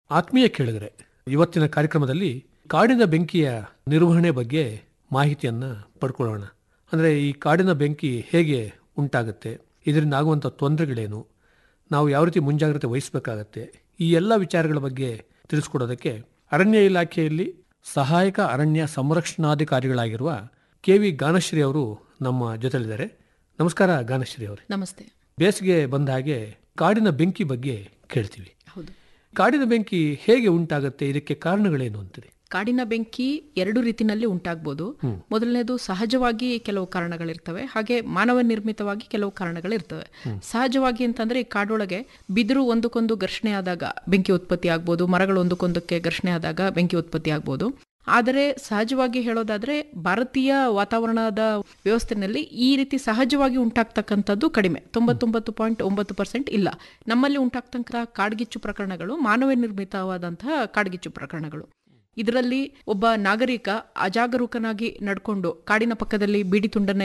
ಆತ್ಮೀಯ ಕೇಳಿದರೆ ಇವತ್ತಿನ ಕಾರ್ಯಕ್ರಮದಲ್ಲಿ ಕಾಡಿನ ಬೆಂಕಿಯ ನಿರ್ವಹಣೆ ಬಗ್ಗೆ ಮಾಹಿತಿಯನ್ನ ಪಡ್ಕೊಳ್ಳೋಣ ಅಂದರೆ ಈ ಕಾಡಿನ ಬೆಂಕಿ ಹೇಗೆ ಉಂಟಾಗುತ್ತೆ ಇದರಿಂದ ಆಗುವಂಥ ತೊಂದರೆಗಳೇನು ನಾವು ಯಾವ ರೀತಿ ಮುಂಜಾಗ್ರತೆ ವಹಿಸಬೇಕಾಗತ್ತೆ ಈ ಎಲ್ಲ ವಿಚಾರಗಳ ಬಗ್ಗೆ ತಿಳಿಸ್ಕೊಡೋದಕ್ಕೆ ಅರಣ್ಯ ಇಲಾಖೆಯಲ್ಲಿ ಸಹಾಯಕ ಅರಣ್ಯ ಸಂರಕ್ಷಣಾಧಿಕಾರಿಗಳಾಗಿರುವ ಕೆ ವಿ ಗಾನಶ್ರೀ ಅವರು ನಮ್ಮ ಜೊತೆಲಿದ್ದಾರೆ ನಮಸ್ಕಾರ ಗಾನಶ್ರೀ ಅವರೇ ನಮಸ್ತೆ ಬೇಸಿಗೆ ಬಂದ ಹಾಗೆ ಕಾಡಿನ ಬೆಂಕಿ ಬಗ್ಗೆ ಕೇಳ್ತೀವಿ ಹೌದು ಕಾಡಿನ ಬೆಂಕಿ ಹೇಗೆ ಉಂಟಾಗುತ್ತೆ ಇದಕ್ಕೆ ಕಾರಣಗಳೇನು ಅಂತೀರಿ ಕಾಡಿನ ಬೆಂಕಿ ಎರಡು ರೀತಿನಲ್ಲಿ ಉಂಟಾಗ್ಬೋದು ಮೊದಲನೇದು ಸಹಜವಾಗಿ ಕೆಲವು ಕಾರಣಗಳಿರ್ತವೆ ಹಾಗೆ ಮಾನವ ನಿರ್ಮಿತವಾಗಿ ಕೆಲವು ಕಾರಣಗಳಿರ್ತವೆ ಸಹಜವಾಗಿ ಅಂತಂದ್ರೆ ಈ ಕಾಡೊಳಗೆ ಬಿದಿರು ಒಂದಕ್ಕೊಂದು ಘರ್ಷಣೆ ಆದಾಗ ಬೆಂಕಿ ಉತ್ಪತ್ತಿ ಆಗ್ಬೋದು ಮರಗಳು ಒಂದಕ್ಕೊಂದಕ್ಕೆ ಘರ್ಷಣೆ ಆದಾಗ ಬೆಂಕಿ ಉತ್ಪತ್ತಿ ಆಗ್ಬೋದು ಆದರೆ ಸಹಜವಾಗಿ ಹೇಳೋದಾದ್ರೆ ಭಾರತೀಯ ವಾತಾವರಣದ ವ್ಯವಸ್ಥೆನಲ್ಲಿ ಈ ರೀತಿ ಸಹಜವಾಗಿ ಉಂಟಾಗ್ತಕ್ಕಂಥದ್ದು ಕಡಿಮೆ ತೊಂಬತ್ತೊಂಬತ್ತು ಪಾಯಿಂಟ್ ಒಂಬತ್ತು ಪರ್ಸೆಂಟ್ ಇಲ್ಲ ನಮ್ಮಲ್ಲಿ ಉಂಟಾಗ್ತಕ್ಕಂಥ ಕಾಡ್ಗಿಚ್ಚು ಪ್ರಕರಣಗಳು ಮಾನವ ನಿರ್ಮಿತವಾದಂತಹ ಕಾಡ್ಗಿಚ್ಚು ಪ್ರಕರಣಗಳು ಇದರಲ್ಲಿ ಒಬ್ಬ ನಾಗರಿಕ ಅಜಾಗರೂಕನಾಗಿ ನಡ್ಕೊಂಡು ಕಾಡಿನ ಪಕ್ಕದಲ್ಲಿ ಬೀಡಿ ತುಂಡನ್ನ